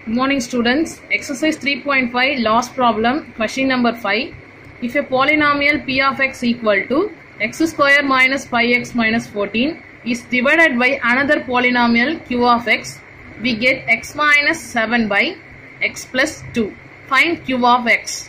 Good morning students. Exercise 3.5 last problem question number 5. If a polynomial p of x equal to x square minus 5x minus 14 is divided by another polynomial q of x, we get x minus 7 by x plus 2. Find q of x.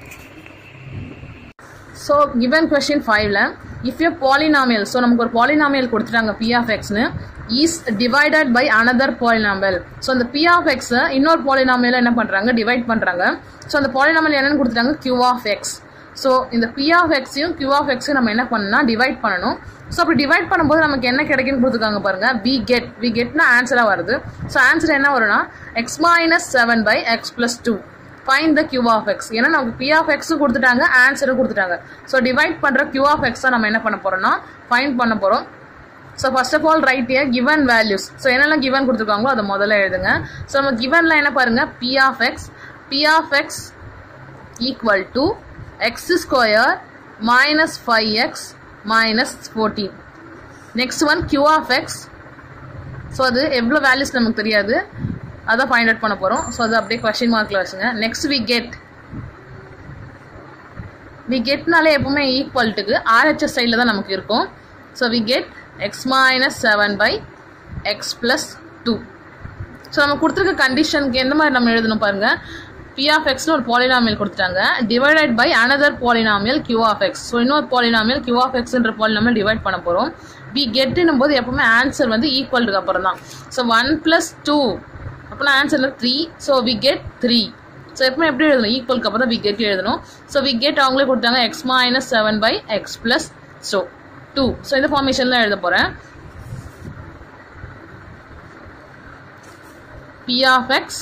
So given question ஃபைவ்ல if a polynomial so நமக்கு ஒரு polynomial கொடுத்துட்டாங்க P of எக்ஸ்னு is divided by another polynomial so அந்த P of எக்ஸை இன்னொரு polynomial என்ன பண்ணுறாங்க டிவைட் பண்ணுறாங்க ஸோ அந்த பாலினாமியல் என்னன்னு கொடுத்துட்டாங்க கியூ ஆஃப் எக்ஸ் ஸோ இந்த பி ஆஃப் எக்ஸையும் கியூ ஆஃப் எக்ஸையும் நம்ம என்ன பண்ணணும்னா டிவைட் பண்ணணும் ஸோ அப்படி டிவைட் பண்ணும்போது நமக்கு என்ன கிடைக்குன்னு கொடுத்துருக்காங்க பாருங்க வி கெட் வி கெட்னா ஆன்சராக வருது ஸோ ஆன்சர் என்ன வரும்னா x minus seven by x plus two find the Q of x ஏன்னா நமக்கு பி ஆஃப் எக்ஸும் கொடுத்துட்டாங்க ஆன்சரும் கொடுத்துட்டாங்க ஸோ டிவைட் பண்ணுற கியூ ஆஃப் எக்ஸை நம்ம என்ன பண்ண போறோம்னா ஃபைன் பண்ண போகிறோம் so first of all right a given values so என்னெல்லாம் கிவன் கொடுத்துருக்காங்களோ அதை முதல்ல எழுதுங்க ஸோ நம்ம கிவன்ல என்ன பாருங்க P of X B of x equal to x square minus five x minus fourteen next one Q of x so அது எவ்வளோ வேல்யூஸ் நமக்கு தெரியாது அதான் ஃபைண்ட் அவுட் பண்ண போகிறோம் ஸோ அது அப்படியே கொஸ்டின் மார்க்கில் வச்சுங்க நெக்ஸ்ட் வி கெட் வி கெட்னாலே எப்பவுமே ஈக்குவல்ட்டுக்கு ஆர்ஹெச்எஸ் சைடில் தான் நமக்கு இருக்கும் so we get x minus seven by x plus two so நம்ம கொடுத்துருக்க கண்டிஷனுக்கு எந்த மாதிரி நம்ம எழுதணும் பாருங்க பி ஆஃப் எக்ஸ்னு ஒரு பாலினாமியல் கொடுத்துட்டாங்க divided by another polynomial Q of x so இன்னொரு பாலினாமியல் கியூ ஆஃப் எக்ஸ்ன்ற பாலினாமியல் டிவைட் பண்ண போகிறோம் வி கெட்டுன்னும் போது எப்பவுமே ஆன்சர் வந்து ஈக்குவலுக்கு அப்புறம் தான் ஸோ ஒன் ப்ளஸ் டூ அப்போனா answer three so we get three so எப்பவுமே எப்படி எழுதணும் ஈக்குவலுக்கு அப்புறம் தான் வி கெட் எழுதணும் ஸோ வி கெட் அவங்களே கொடுத்தாங்க x minus seven by x plus so two so இந்த ஃபார்மேஷனில் எழுத போகிறேன் P of x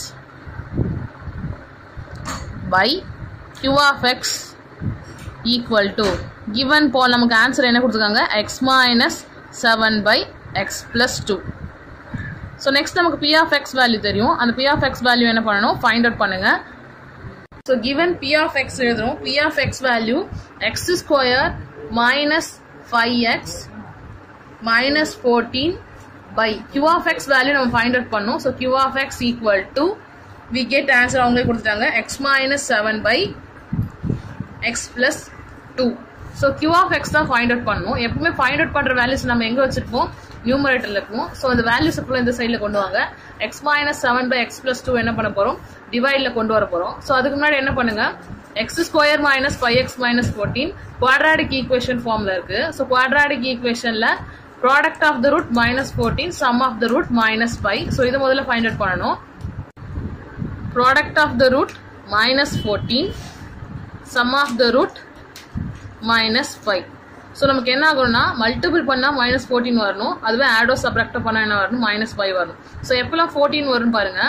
by Q of x equal to given போல் நமக்கு ஆன்சர் என்ன கொடுத்துருக்காங்க x minus seven by x plus two so next நமக்கு பி ஆஃப் எக்ஸ் வேல்யூ தெரியும் அந்த பி ஆஃப் எக்ஸ் வேல்யூ என்ன பண்ணணும் ஃபைண்ட் அவுட் பண்ணுங்க so given P of x எழுதுறோம் P of x value x square minus five x minus fourteen by Q of x value நம்ம find out பண்ணோம் so Q of x equal to we get answer அவங்களே கொடுத்துட்டாங்க x minus seven by x plus two so Q of x தான் find out பண்ணணும் எப்பவுமே find out பண்ணுற values நம்ம எங்கே வச்சிருப்போம் நியூமரேட்டர்ல இருக்கும் ஸோ அந்த வேல்யூஸ் ஃபுல்லாக இந்த சைடில் கொண்டு வாங்க x minus seven by x plus two என்ன பண்ண போகிறோம் டிவைடில் கொண்டு வர போகிறோம் ஸோ அதுக்கு முன்னாடி என்ன பண்ணுங்க x square minus five x minus fourteen quadratic equation ஃபார்மில் இருக்கு ஸோ குவாட்ராடிக் ஈக்குவேஷனில் product of the root minus fourteen sum of the root minus five so இதை முதல்ல ஃபைண்ட் அவுட் பண்ணணும் product of the root minus fourteen sum of the root minus five so நமக்கு என்ன ஆகும்னா multiple பண்ணால் minus fourteen வரணும் அதுவே ஆடோ சப்ராக்டோ பண்ணால் என்ன வரணும் மைனஸ் ஃபைவ் வரணும் ஸோ எப்பெல்லாம் ஃபோர்டீன் வரும்னு பாருங்க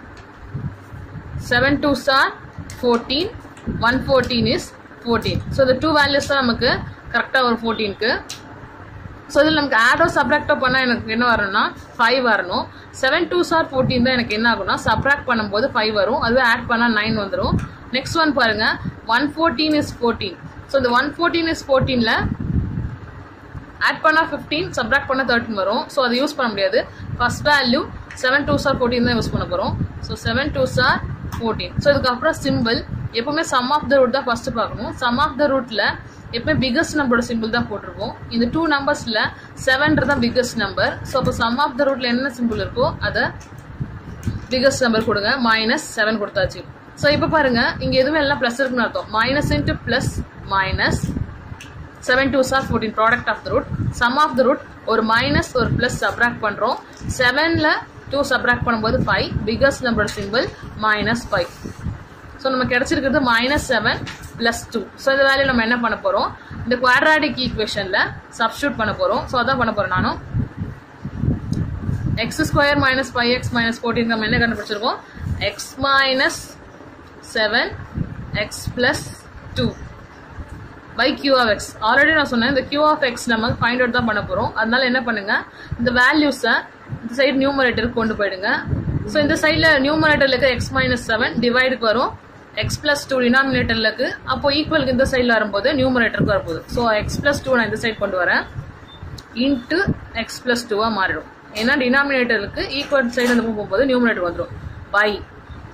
seven twos are fourteen one fourteen is fourteen so இந்த டூ வேல்யூஸ் தான் நமக்கு கரெக்டாக வரும் ஃபோர்டீனுக்கு ஸோ இதில் நமக்கு ஆடோ சப்ராக்டோ பண்ணால் எனக்கு என்ன வரணும்னா ஃபைவ் வரணும் செவன் டூ சார் ஃபோர்டீன் தான் எனக்கு என்ன ஆகும்னா சப்ராக்ட் பண்ணும்போது ஃபைவ் வரும் அதுவே ஆட் பண்ணால் நைன் வந்துடும் நெக்ஸ்ட் ஒன் பாருங்க one fourteen is fourteen so இந்த ஒன் ஃபோர்டீன் இஸ் ஃபோர்டீனில் ஆட் பண்ணால் ஃபிஃப்டீன் சப்ராக்ட் பண்ணால் தேர்ட்டின் வரும் ஸோ அதை யூஸ் பண்ண முடியாது first value seven twos are fourteen தான் யூஸ் பண்ண போகிறோம் so seven twos are fourteen so இதுக்கப்புறம் சிம்பிள் எப்பவுமே சம் ஆஃப் த ரூட் தான் ஃபர்ஸ்ட் பார்க்கணும் சம் ஆஃப் த ரூட்டில் எப்பவுமே பிகஸ்ட் நம்பரோட சிம்பிள் தான் போட்டிருக்கோம் இந்த டூ நம்பர்ஸில் செவன்றது தான் பிகஸ்ட் நம்பர் ஸோ அப்போ சம் ஆஃப் த ரூட்டில் என்ன சிம்பிள் இருக்கோ அதை பிகஸ்ட் நம்பர் கொடுங்க மைனஸ் செவன் கொடுத்தாச்சு ஸோ இப்போ பாருங்க இங்கே எதுவுமே எல்லாம் ப்ளஸ் இருக்குன்னு அர்த்தம் minus into plus minus seven twos are fourteen product of the root sum of the root ஒரு மைனஸ் ஒரு ப்ளஸ் சப்ராக்ட் பண்ணுறோம் செவனில் டூ சப்ராக்ட் பண்ணும்போது ஃபைவ் பிகஸ்ட் நம்பரோட சிம்பிள் மைனஸ் ஃபைவ் ஸோ நம்ம கிடைச்சிருக்கிறது minus seven plus two so இந்த value நம்ம என்ன பண்ண போகிறோம் இந்த குவாட்ராடிக் ஈக்குவேஷனில் சப்ஸ்டியூட் பண்ண போகிறோம் ஸோ அதான் பண்ண போகிறோம் நானும் x square minus five x minus fourteen நம்ம என்ன கண்டுபிடிச்சிருக்கோம் x minus seven x plus two by Q of x already நான் சொன்னேன் இந்த கியூ ஆஃப் எக்ஸ் நம்ம ஃபைண்ட் அவுட் தான் பண்ண போகிறோம் அதனால என்ன பண்ணுங்க இந்த வேல்யூஸை இந்த சைடு நியூமரேட்டருக்கு கொண்டு போயிடுங்க ஸோ இந்த சைடில் நியூமரேட்டரில் இருக்க எக்ஸ் மைனஸ் செவன் டிவைடுக்கு வரும் எக்ஸ் பிளஸ் டூ டினாமினேட்டரில் இருக்கு அப்போ ஈக்குவலுக்கு இந்த சைடில் வரும்போது நியூமரேட்டருக்கு வரப்போகுது ஸோ எக்ஸ் பிளஸ் டூ நான் இந்த சைடு கொண்டு வரேன் இன்ட்டு எக்ஸ் பிளஸ் டூவாக மாறிடும் ஏன்னா டினாமினேட்டருக்கு ஈக்குவல் சைடு வந்து போகும்போது நியூமரேட்டர் வந்துடும் பை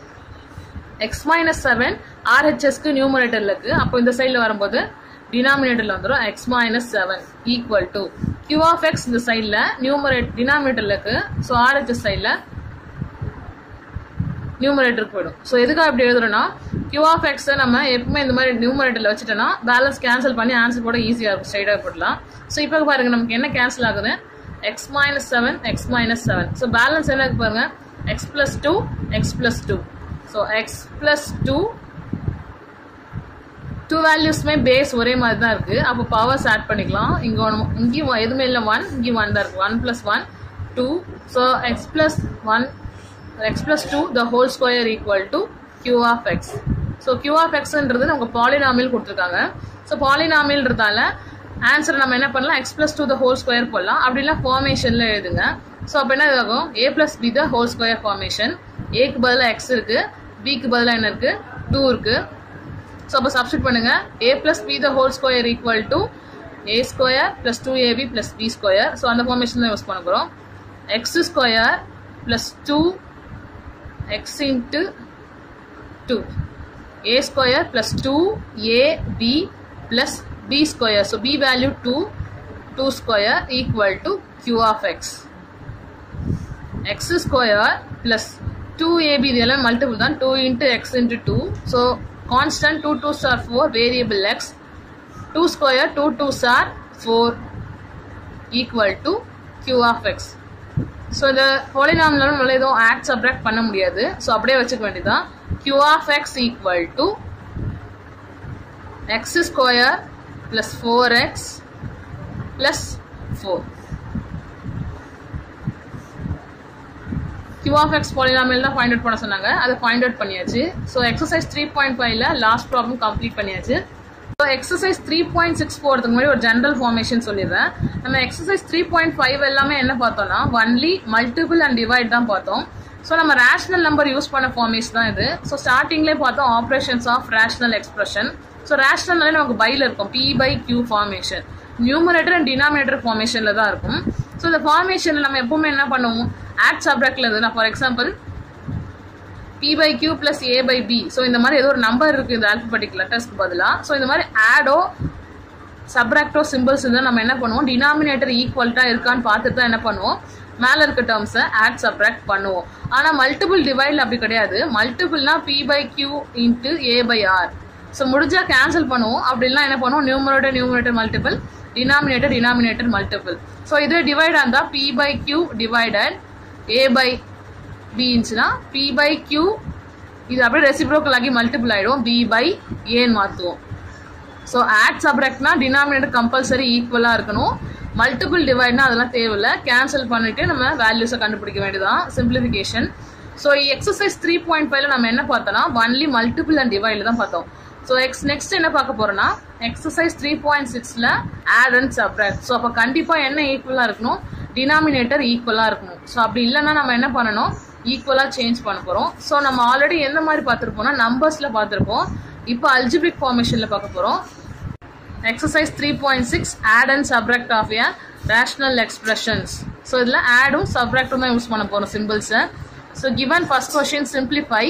எக்ஸ் மைனஸ் செவன் ஆர்ஹெச்எஸ்க்கு நியூமரேட்டரில் இருக்குது அப்போ இந்த சைடில் வரும்போது டினாமினேட்டரில் வந்துடும் x minus seven equal to Q of x இந்த சைடில் நியூமரேட் டினாமினேட்டரில் இருக்குது ஸோ ஆர்ஹெச்எஸ் சைடில் நியூமரேட்டருக்கு போயிடும் ஸோ எதுக்காக இப்படி எழுதுறோம்னா கியூ ஆஃப் எக்ஸை நம்ம எப்பவுமே இந்த மாதிரி நியூமரேட்டரில் வச்சுட்டோம்னா பேலன்ஸ் கேன்சல் பண்ணி ஆன்சர் போட ஈஸியாக இருக்கும் ஸ்ட்ரைட்டாக போடலாம் ஸோ இப்போ பாருங்க நமக்கு என்ன கேன்சல் ஆகுது x minus seven x minus seven so balance என்ன இருக்கு பாருங்க x plus two x plus two so x plus two two வேல்யூஸ்மே பேஸ் ஒரே மாதிரி தான் இருக்கு அப்போ பவர்ஸ் ஆட் பண்ணிக்கலாம் இங்கே ஒன்று இங்கேயும் எதுவுமே இல்லை ஒன் இங்கேயும் ஒன் தான் இருக்கு one plus one two so x plus one x plus two the whole square equal to Q of x so Q of எக்ஸ்ன்றது நமக்கு பாலினாமியல் கொடுத்துருக்காங்க ஸோ பாலினாமியல்ன்றதால ஆன்சர் நம்ம என்ன பண்ணலாம் x plus two the whole square போடலாம் அப்படிலாம் ஃபார்மேஷனில் எழுதுங்க ஸோ அப்போ என்ன ஆகும் a plus b the whole square formation ஏக்கு பதிலாக எக்ஸ் இருக்கு பிக்கு பதிலாக என்ன இருக்கு டூ இருக்கு ஸோ அப்போ சப்ஸ்டிட் பண்ணுங்க a plus b the whole square equal to a square plus two ab plus b square so அந்த ஃபார்மேஷன் தான் யூஸ் பண்ண போகிறோம் x square plus two x into two a square plus two a b plus b square so b value two two square equal to Q of x x square plus two ab இது எல்லாம் multiple தான் two into x into two so constant two two star four variable x two square two two star four equal to Q of x so இந்த பாலினாமில் நம்மளால எதுவும் add subtract பண்ண முடியாது so அப்படியே வச்சுக்க வேண்டியதான் Q of x equal to x square plus four x plus four Q of x polynomial தான் ஃபைண்ட் அவுட் பண்ண சொன்னாங்க அதை ஃபைண்ட் அவுட் பண்ணியாச்சு ஸோ எக்ஸசைஸ் த்ரீ பாயிண்ட் ஃபைவ்ல லாஸ்ட் ப்ராப்ளம் கம்ப்ளீட் பண்ணியாச்சு so exercise three point six போகிறதுக்கு முன்னாடி ஒரு ஜென்ரல் ஃபார்மேஷன் சொல்லிடுறேன் நம்ம எக்ஸசைஸ் த்ரீ பாயிண்ட் ஃபைவ் எல்லாமே என்ன பார்த்தோம்னா ஒன்லி மல்டிபிள் அண்ட் டிவைட் தான் பார்த்தோம் ஸோ நம்ம ரேஷனல் நம்பர் யூஸ் பண்ண ஃபார்மேஷன் தான் இது ஸோ ஸ்டார்டிங்லேயே பார்த்தோம் operations of rational expression so ரேஷனல்னாலே நமக்கு பையில் இருக்கும் P by Q formation numerator and denominator ஃபார்மேஷனில் தான் இருக்கும் ஸோ இந்த ஃபார்மேஷனில் நம்ம எப்பவுமே என்ன பண்ணுவோம் ஆட் சப்ராக்டில் இருந்து நான் for example P by Q plus A by B so இந்த மாதிரி ஏதோ ஒரு நம்பர் இருக்குது இந்த ஆல்பபெட்டிக் லெட்டர்ஸ்க்கு பதிலாக ஸோ இந்த மாதிரி ஆடோ சப்ராக்டோ சிம்பிள்ஸ் இருந்தால் நம்ம என்ன பண்ணுவோம் டினாமினேட்டர் ஈக்குவல்ட்டாக இருக்கான்னு பார்த்துட்டு தான் என்ன பண்ணுவோம் மேலே இருக்க டேர்ம்ஸை ஆட் சப்ராக்ட் பண்ணுவோம் ஆனால் மல்டிபிள் டிவைடில் அப்படி கிடையாது மல்டிபிள்னா P by Q into A by R so முடிஞ்சால் கேன்சல் பண்ணுவோம் அப்படிலாம் என்ன பண்ணுவோம் numerator numerator multiple denominator denominator multiple so இதுவே டிவைட் இருந்தால் P by Q divided A by B இருந்துச்சுன்னா பி பை கியூ இது அப்படியே ரெசிப்ரோக்கல் ஆகி மல்டிபிள் ஆகிடும் பி பை ஏன்னு மாற்றுவோம் ஸோ ஆட் சப்ராக்ட்னா டினாமினேட்டர் கம்பல்சரி ஈக்குவலாக இருக்கணும் மல்டிபிள் டிவைட்னா அதெல்லாம் தேவையில்லை கேன்சல் பண்ணிட்டு நம்ம வேல்யூஸை கண்டுபிடிக்க வேண்டியதான் simplification so exercise three point ஃபைவ்ல நம்ம என்ன பார்த்தோம்னா ஒன்லி மல்டிபிள் அண்ட் டிவைடில் தான் பார்த்தோம் ஸோ எக்ஸ் நெக்ஸ்ட் என்ன பார்க்க போறோம்னா எக்ஸசைஸ் த்ரீ பாயிண்ட் சிக்ஸில் ஆட் அண்ட் சப்ராக்ட் ஸோ அப்போ கண்டிப்பாக என்ன ஈக்குவலாக இருக்கணும் டினாமினேட்டர் ஈக்குவலாக இருக்கணும் ஸோ அப்படி இல்லைன்னா நம்ம என்ன பண்ணணும் ஈக்குவலாக சேஞ்ச் பண்ண போகிறோம் ஸோ நம்ம ஆல்ரெடி எந்த மாதிரி பார்த்துருப்போம்னா நம்பர்ஸில் பார்த்துருப்போம் இப்போ அல்ஜிபிக் ஃபார்மேஷனில் பார்க்க போகிறோம் exercise three point six add and subtract of a rational expressions so இதில் ஆடும் சப்ராக்டும் தான் யூஸ் பண்ண போகிறோம் சிம்பிள்ஸை so given first question simplify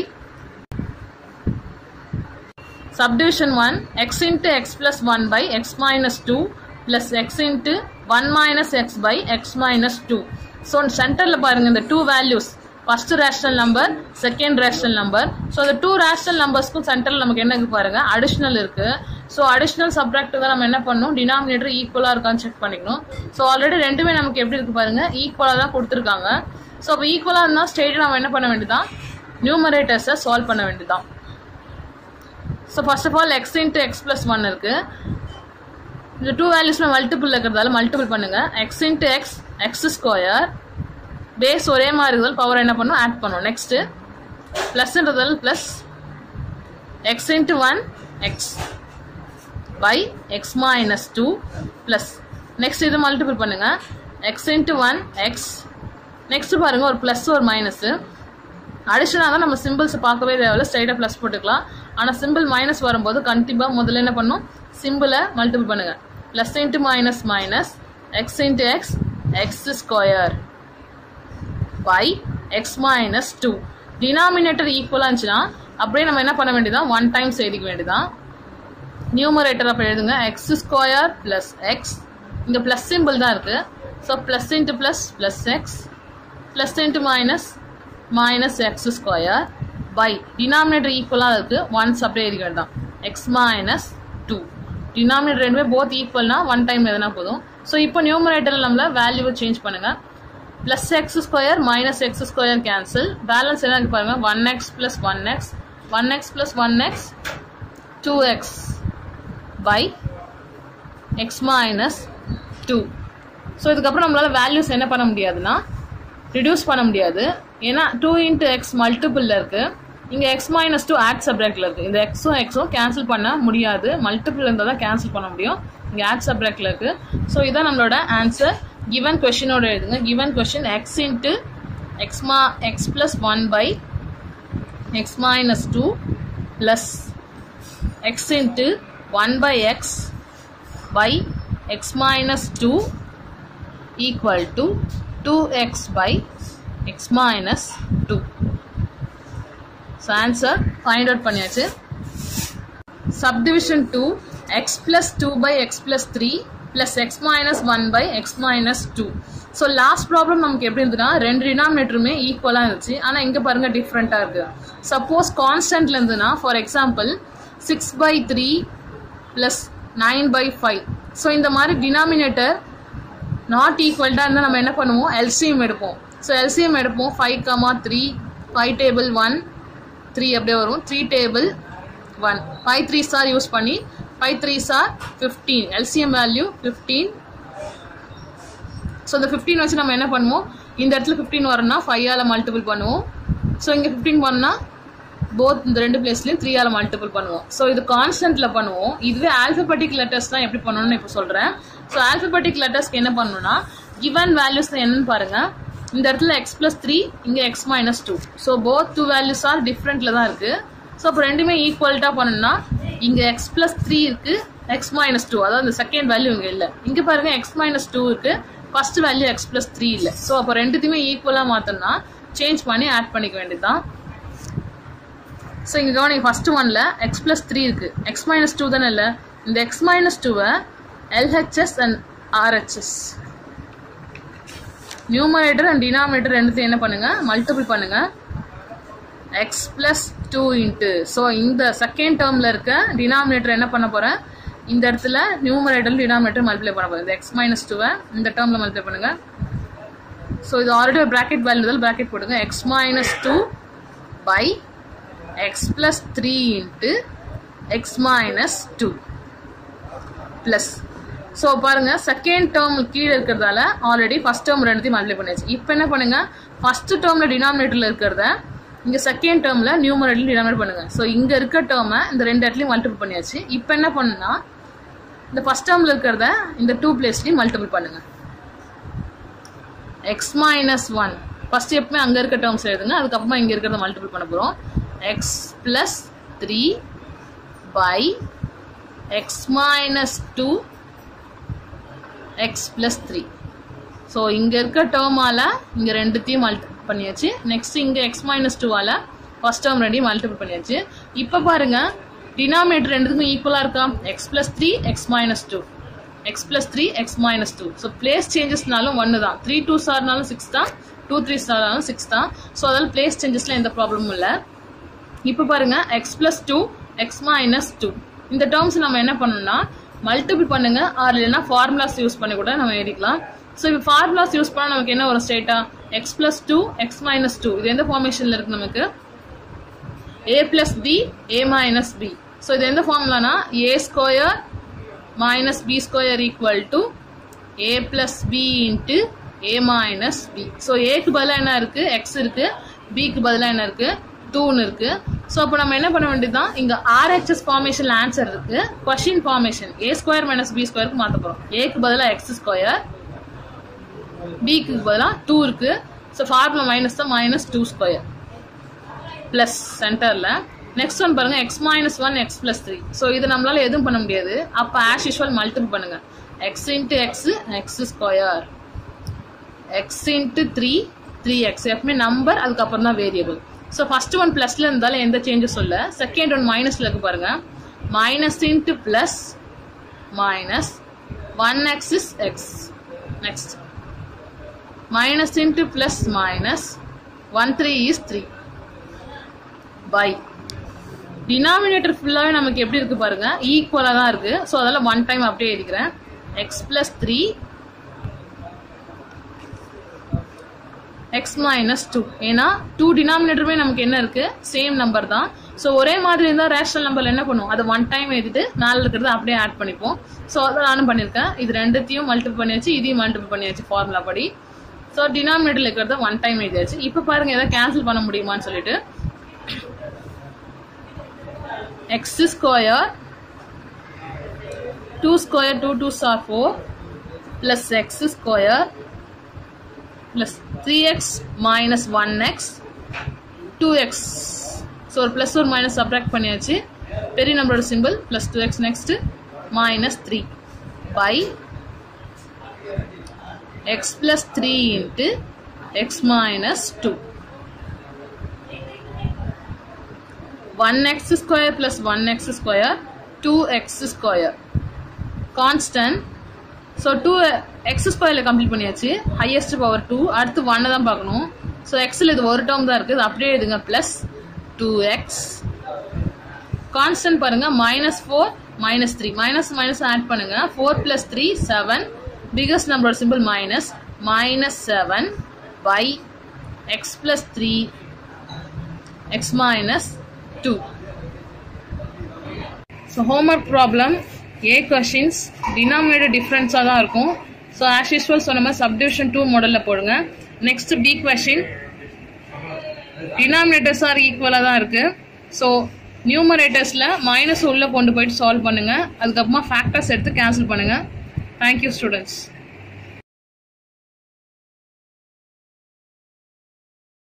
subdivision 1 x into x plus 1 by x minus 2 plus x into 1 minus x by x minus 2 so சென்டரில் பாருங்க இந்த two values first rational number second rational number so அந்த two rational நம்பர்ஸ்க்கும் சென்டரில் நமக்கு என்ன இருக்கு பாருங்க அடிஷ்னல் இருக்கு ஸோ அடிஷ்னல் சப்ராக்ட் தான் நம்ம என்ன பண்ணணும் டினாமினேட்டர் ஈக்குவலாக இருக்கான்னு செக் பண்ணிக்கணும் ஸோ ஆல்ரெடி ரெண்டுமே நமக்கு எப்படி இருக்கு பாருங்க ஈக்குவலாக தான் கொடுத்துருக்காங்க ஸோ அப்போ ஈக்குவலாக இருந்தால் ஸ்டேட் நம்ம என்ன பண்ண வேண்டியதான் நியூமரேட்டர்ஸை சால்வ் பண்ண வேண்டியதான் so first of all x into x plus one இருக்கு இந்த டூ வேல்யூஸ்மே மல்டிபிள் இருக்கிறதால மல்டிபிள் பண்ணுங்க x into x x square base ஒரே மாதிரி இருக்கிறதால பவர் என்ன பண்ணும் ஆட் பண்ணும் நெக்ஸ்ட்டு ப்ளஸ்ன்றதால plus x into one x by x minus two plus next இது மல்டிபிள் பண்ணுங்க x into one x next பாருங்க ஒரு ப்ளஸ் ஒரு மைனஸு அடிஷனாக தான் நம்ம சிம்பிள்ஸ் பார்க்கவே தேவையில்ல ஸ்ட்ரைட்டாக ப்ளஸ் போட்டுக்கலாம் ஆனால் சிம்பிள் மைனஸ் வரும்போது கண்டிப்பாக முதல்ல என்ன பண்ணும் சிம்பிளை மல்டிபிள் பண்ணுங்கள் plus into minus minus x into x x square by x minus two denominator ஈக்குவலாக இருந்துச்சுன்னா அப்படியே நம்ம என்ன பண்ண வேண்டியதான் ஒன் டைம்ஸ் எழுதிக்க வேண்டியதான் நியூமரேட்டர் அப்போ எழுதுங்க எக்ஸ் ஸ்கொயர் ப்ளஸ் எக்ஸ் இங்கே ப்ளஸ் சிம்பிள் தான் இருக்குது so plus into plus plus x plus into minus minus x square by denominator ஈக்குவலாக இருக்குது ஒன்ஸ் அப்படியே எழுதிக்க வேண்டாம் எக்ஸ் மைனஸ் டூ டினாமினேட்டர் ரெண்டுமே போத் ஈக்குவல்னா ஒன் டைம் எதுனா போதும் ஸோ இப்போ நியூமரேட்டரில் நம்மள வேல்யூவை சேஞ்ச் பண்ணுங்கள் plus x square minus x square cancel balance என்ன இருக்கு பாருங்க one x plus one x one x plus one x two x by x minus two so இதுக்கப்புறம் நம்மளால் வேல்யூஸ் என்ன பண்ண முடியாதுன்னா ரிடியூஸ் பண்ண முடியாது ஏன்னா டூ இன்ட்டு எக்ஸ் மல்டிபிளில் இருக்குது இங்கே எக்ஸ் மைனஸ் டூ ஆட் சப்ராக்டில் இருக்குது இந்த எக்ஸும் எக்ஸும் கேன்சல் பண்ண முடியாது மல்டிபிள் இருந்தால் தான் கேன்சல் பண்ண முடியும் இங்கே ஆட் சப்ராக்டில் இருக்குது ஸோ இதான் நம்மளோட ஆன்சர் given கொஷினோட எழுதுங்க given question x into x மா x plus one by x minus two plus x into one by x by x minus two equal to two x by x minus two so answer find out பண்ணியாச்சு subdivision two x plus two by x plus three plus x minus one by x minus two so last problem நமக்கு எப்படி இருந்ததுன்னா ரெண்டு டினாமினேட்டருமே ஈக்குவலாக இருந்துச்சு ஆனால் இங்கே பாருங்க டிஃப்ரெண்ட்டாக இருக்குது சப்போஸ் கான்ஸ்டன்ட்ல இருந்ததுன்னா for example six by three plus nine by five so இந்த மாதிரி டினாமினேட்டர் நாட் ஈக்குவல்டாக இருந்தால் நம்ம என்ன பண்ணுவோம் எல்சிஎம் எடுப்போம் ஸோ எல்சிஎம் எடுப்போம் five comma three five table one three அப்படியே வரும் three table one five three star use பண்ணி five three star fifteen LCM value fifteen so இந்த ஃபிஃப்டீன் வச்சு நம்ம என்ன பண்ணுவோம் இந்த இடத்துல ஃபிஃப்டீன் வரணும்னா ஃபைவால் மல்டிபிள் பண்ணுவோம் ஸோ இங்கே ஃபிஃப்டீன் பண்ணால் போத் இந்த ரெண்டு பிளேஸ்லையும் த்ரீயால் மல்டிபிள் பண்ணுவோம் ஸோ இது கான்ஸ்டன்ட்ல பண்ணுவோம் இதுவே ஆல்பபெட்டிக் லெட்டர்ஸ் தான் எப்படி பண்ணணும்னு இப்போ சொல்கிறேன் ஸோ ஆல்பபெட்டிக் லெட்டர்ஸ்க்கு என்ன பண்ணணும்னா கிவன் வேல்யூஸ் என்னன்னு பாருங்க இந்த இடத்துல எக்ஸ் பிளஸ் த்ரீ இங்கே x minus two so both two values are டிஃப்ரெண்ட்ல தான் இருக்கு ஸோ அப்போ ரெண்டுமே ஈக்குவல்ட்டா பண்ணணும்னா இங்கே எக்ஸ் பிளஸ் த்ரீ இருக்கு எக்ஸ் மைனஸ் டூ அதாவது இந்த செகண்ட் வேல்யூ இங்கே இல்லை இங்கே பாருங்க எக்ஸ் மைனஸ் டூ இருக்கு first value x plus three இல்லை ஸோ அப்போ ரெண்டுத்தையுமே ஈக்குவலாக மாற்றணும்னா சேஞ்ச் பண்ணி ஆட் பண்ணிக்க வேண்டியதுதான் ஸோ இங்கே கவனிங்க ஃபர்ஸ்ட் ஒன்ல எக்ஸ் பிளஸ் த்ரீ இருக்கு எக்ஸ் மைனஸ் டூ தானே இல்லை இந்த எக்ஸ் மைனஸ் டூவை LHS and RHS numerator and denominator ரெண்டுத்தையும் என்ன பண்ணுங்க மல்டிபிள் பண்ணுங்க x plus two into so இந்த செகண்ட் டேர்மில் இருக்க டினாமினேட்டர் என்ன பண்ண போகிறேன் இந்த இடத்துல நியூமரேட்டர் டினாமினேட்டர் மல்டிப்ளை பண்ண போகிறேன் இந்த எக்ஸ் மைனஸ் டூவை இந்த டேர்மில் மல்டிப்ளை பண்ணுங்க ஸோ இது ஆல்ரெடி ஒரு ப்ராக்கெட் வேல்யூ ப்ராக்கெட் போடுங்க x minus two by x plus three into x minus two plus so பாருங்க செகண்ட் டேர்ம் கீழே இருக்கிறதால ஆல்ரெடி ஃபர்ஸ்ட் டேர்ம் ரெண்டுத்தையும் மல்டிப்ளை பண்ணியாச்சு இப்போ என்ன பண்ணுங்க ஃபர்ஸ்ட் டேர்மில் டினாமினேட்டரில் இருக்கிறத இங்கே செகண்ட் டேர்மில் நியூமரேட்டர் டினாமினேட் பண்ணுங்க ஸோ இங்கே இருக்க டேர்மை இந்த ரெண்டு இடத்துலையும் மல்டிபிள் பண்ணியாச்சு இப்போ என்ன பண்ணுன்னா இந்த ஃபர்ஸ்ட் டேர்மில் இருக்கிறத இந்த டூ பிளேஸ்லையும் மல்டிபிள் பண்ணுங்க எக்ஸ் மைனஸ் ஒன் ஃபர்ஸ்ட் எப்பவுமே அங்கே இருக்க டேர்ம்ஸ் எழுதுங்க அதுக்கப்புறமா இங்கே இருக்கிறத மல்டிபிள் பண்ண போகிறோம் x plus three by x minus two x plus three so இங்கே இருக்க டேர்மால் இங்கே ரெண்டுத்தையும் மல்டிபிள் பண்ணியாச்சு நெக்ஸ்ட் இங்கே எக்ஸ் மைனஸ் டூவால் ஃபர்ஸ்ட் டேர்ம் ரெண்டையும் மல்டிபிள் பண்ணியாச்சு இப்போ பாருங்க டினாமினேட்டர் ரெண்டுத்துக்கும் ஈக்குவலாக இருக்கா x plus three x minus two x plus three x minus two so place சேஞ்சஸ்னாலும் ஒன்று தான் த்ரீ டூ ஸ்டார்னாலும் சிக்ஸ் தான் டூ த்ரீ ஸ்டார்னாலும் சிக்ஸ் தான் ஸோ அதால் பிளேஸ் சேஞ்சஸில் எந்த ப்ராப்ளமும் இல்லை இப்போ பாருங்க x plus two x minus two இந்த டேர்ம்ஸ் நம்ம என்ன பண்ணணும்னா மல்டிபிள் பண்ணுங்க ஆர் இல்லைன்னா ஃபார்முலாஸ் யூஸ் பண்ணி கூட நம்ம எழுதிக்கலாம் ஸோ இப்போ ஃபார்முலாஸ் யூஸ் பண்ணால் நமக்கு என்ன வரும் ஸ்டேட்டா x plus two x minus two இது எந்த ஃபார்மேஷனில் இருக்கு நமக்கு A plus B A minus B so இது எந்த ஃபார்முலானா A square minus B square equal to A plus B into A minus B so ஏக்கு பதிலாக என்ன இருக்கு எக்ஸ் இருக்கு பிக்கு பதிலாக என்ன இருக்கு டூன்னு இருக்கு ஸோ அப்போ நம்ம என்ன பண்ண வேண்டியதுதான் இங்க ஆர்ஹெச்எஸ் ஃபார்மேஷன்ல ஆன்சர் இருக்கு question formation A square minus B ஸ்கொயருக்கு மாற்ற போறோம் ஏக்கு பதிலாக எக்ஸ் ஸ்கொயர் பிக்கு பதிலாக டூ இருக்கு ஸோ ஃபார்முலா மைனஸ் தான் மைனஸ் டூ ஸ்கொயர் பிளஸ் சென்டர்ல நெக்ஸ்ட் ஒன் பாருங்க x minus one x plus three so இது நம்மளால எதுவும் பண்ண முடியாது அப்போ ஆஸ் யூஸ்வல் மல்டிபிள் பண்ணுங்க x into x x square x into three three x எப்பவுமே நம்பர் அதுக்கப்புறம் தான் வேரியபிள் ஸோ ஃபர்ஸ்ட் ஒன் ப்ளஸில் இருந்தாலும் எந்த சேஞ்சஸ் சொல்ல செகண்ட் ஒன் மைனஸில் இருக்கு பாருங்க minus into plus minus one x is x next minus into plus minus one three is three by denominator ஃபுல்லாகவே நமக்கு எப்படி இருக்கு பாருங்க ஈக்குவலாக தான் இருக்கு ஸோ அதெல்லாம் ஒன் டைம் அப்படியே எழுதிக்கிறேன் x plus three x minus two ஏன்னா டூ டினாமினேட்டருமே நமக்கு என்ன இருக்கு சேம் நம்பர் தான் ஸோ ஒரே மாதிரி இருந்தால் ரேஷனல் நம்பர் என்ன பண்ணுவோம் அதை ஒன் டைம் எழுதிட்டு மேலே இருக்கிறத அப்படியே ஆட் பண்ணிப்போம் ஸோ அதை நானும் பண்ணியிருக்கேன் இது ரெண்டுத்தையும் மல்டிபிள் பண்ணியாச்சு இதையும் மல்டிபிள் பண்ணியாச்சு ஃபார்முலா படி ஸோ டினாமினேட்டரில் இருக்கிறத ஒன் டைம் எழுதியாச்சு இப்போ பாருங்க எதாவது கேன்சல் பண்ண முடியுமான்னு சொல்லிட்டு x square 2 square 2 2s are 4 plus x square plus 3x minus 1x 2x so ஒரு ப்ளஸ் ஒரு மைனஸ் சப்ராக்ட் பண்ணியாச்சு பெரிய நம்பரோட simple plus two x next minus three by x plus three into x minus two 1x square plus 1x square 2x square constant so two x ஸ்கொயரில் complete பண்ணியாச்சு highest power two அடுத்து ஒன்னை தான் பார்க்கணும் so எக்ஸில் இது ஒரு term தான் இருக்குது இது அப்படியே எழுதுங்க ப்ளஸ் டூ எக்ஸ் கான்ஸ்டன்ட் பாருங்க minus four minus three minus minus add பண்ணுங்க four plus three seven biggest நம்பரோட simple minus minus seven by x plus three x minus 2. So homework problem A questions denominator டிஃப்ரென்ஸாக தான் இருக்கும் so as usual சொன்ன மாதிரி subdivision two மாடலில் போடுங்க next B question denominators are ஈக்குவலாக தான் இருக்குது ஸோ நியூமரேட்டர்ஸில் மைனஸ் உள்ளே கொண்டு போயிட்டு சால்வ் பண்ணுங்கள் அதுக்கப்புறமா ஃபேக்டர்ஸ் எடுத்து கேன்சல் பண்ணுங்கள் தேங்க்யூ ஸ்டூடெண்ட்ஸ்